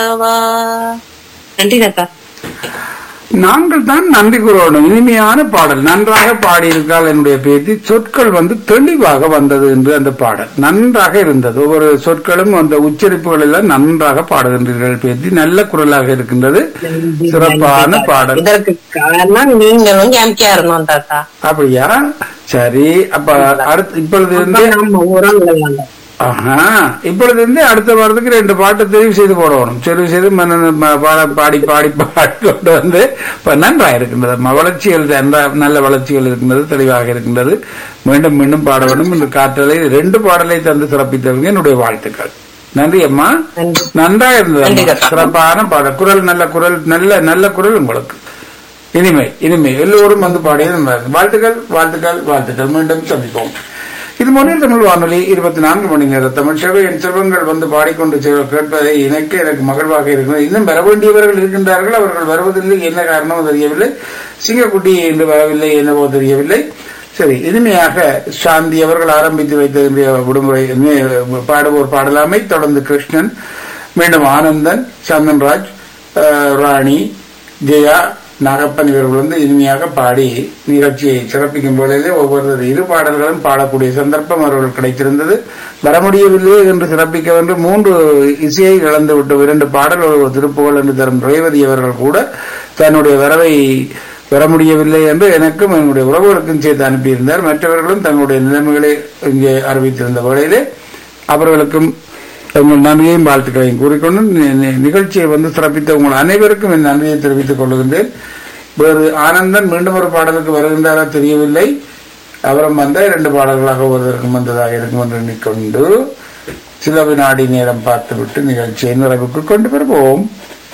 வா நன்றி தாத்தா நாங்கள் தான் நன்றி கூறணும் இனிமையான பாடல் நன்றாக பாடியிருக்காள் என்னுடைய பேத்தி சொற்கள் வந்து தெளிவாக வந்தது என்று அந்த பாடல் நன்றாக இருந்தது ஒவ்வொரு சொற்களும் அந்த உச்சரிப்புகள் எல்லாம் நன்றாக பாடுகின்றீர்கள் பேத்தி நல்ல குரலாக இருக்கின்றது சிறப்பான பாடல் இதற்கு காரணம் நீங்களும் எம்கே இருந்தோம் தாத்தா அப்படியா சரி அப்ப அடுத்து இப்பொழுது இருந்து நம்ம உரங்கள் வந்தோம் ஆஹா இப்பொழுது இருந்து அடுத்த வாரத்துக்கு ரெண்டு பாட்டு தெரிவு செய்து போடணும் தெரிவு செய்து மன்னன் ம- பாட- பாடி பாடி பாடி கொண்டு வந்து இப்ப நன்றாக இருக்கின்றது ம- வளர்ச்சிகள் நன்றா- நல்ல வளர்ச்சிகள் இருக்கின்றது தெளிவாக இருக்கின்றது மீண்டும் மீண்டும் பாட வேண்டும் இந்த காற்றலை ரெண்டு பாடலை தந்து சிறப்பித்தவங்க என்னுடைய வாழ்த்துக்கள் நன்றி அம்மா நன்றி. நன்றாக இருந்தது நன்றி அம்மா. கக்கா. சிறப்பான பாடல் குரல் நல்ல குரல் நல்ல நல்ல குரல் உங்களுக்கு இனிமை இனிமை எல்லோரும் வந்து பாடியது நல்லா இருக்கு. வாழ்த்துக்கள் வாழ்த்துக்கள் வாழ்த்துக்கள் மீண்டும் சந்திப்போம் இது மொழி தமிழ் வானொலி இருபத்தி நான்கு மணி நேர தமிழ் சேவை என் செல்வங்கள் வந்து பாடிக்கொண்டு செல்வ- கேட்பதை எனக்கு எனக்கு மகிழ்வாக இருக்கிறது இன்னும் வர வேண்டியவர்கள் இருக்கின்றார்கள் அவர்கள் வருவதில்லை என்ன காரணமோ தெரியவில்லை சிங்கக்குட்டி என்று வரவில்லை என்னவோ தெரியவில்லை சரி இனிமையாக சாந்தி அவர்கள் ஆரம்பித்து வைத்த இன்றைய விடுமுறை இனிமே பாடுவோர் பாடலாமை தொடர்ந்து கிருஷ்ணன் மீண்டும் ஆனந்தன் சந்தன்ராஜ் அஹ், ராணி ஜெயா நாகப்பன் இவர்கள் வந்து இனிமையாக பாடி நிகழ்ச்சியை சிறப்பிக்கும் வேளையிலே ஒவ்வொரு இரு பாடல்களும் பாடக்கூடிய சந்தர்ப்பம் அவர்கள் கிடைத்திருந்தது வர முடியவில்லை என்று சிறப்பிக்க வந்து மூன்று இசையை இழந்து விட்டு இரண்டு பாடல் ஒரு திருப்புகழ் என்று தரும் ரேவதி அவர்கள் கூட தன்னுடைய வரவை வர முடியவில்லை என்று எனக்கும் என்னுடைய உறவுகளுக்கும் சேர்த்து அனுப்பியிருந்தார் மற்றவர்களும் தங்களுடைய நிலைமைகளை இங்கே அறிவித்திருந்த வேளையிலே அவர்களுக்கும் உங்கள் நன்றியையும் வாழ்த்துக்களையும் கூறிக்கொண்டு நி- நி- நிகழ்ச்சியை வந்து சிறப்பித்த உங்கள் அனைவருக்கும் என் நன்றியை தெரிவித்துக் கொள்கின்றேன் வேறு ஆனந்தன் மீண்டும் ஒரு பாடலுக்கு வருகின்றாரா தெரியவில்லை அவரும் வந்த இரண்டு பாடல்களாக ஒருவருக்கும் வந்ததாக இருக்கும் என்று எண்ணிக்கொண்டு சில வினாடி நேரம் பார்த்துவிட்டு நிகழ்ச்சியை நிறைவுக்கு கொண்டு வருவோம்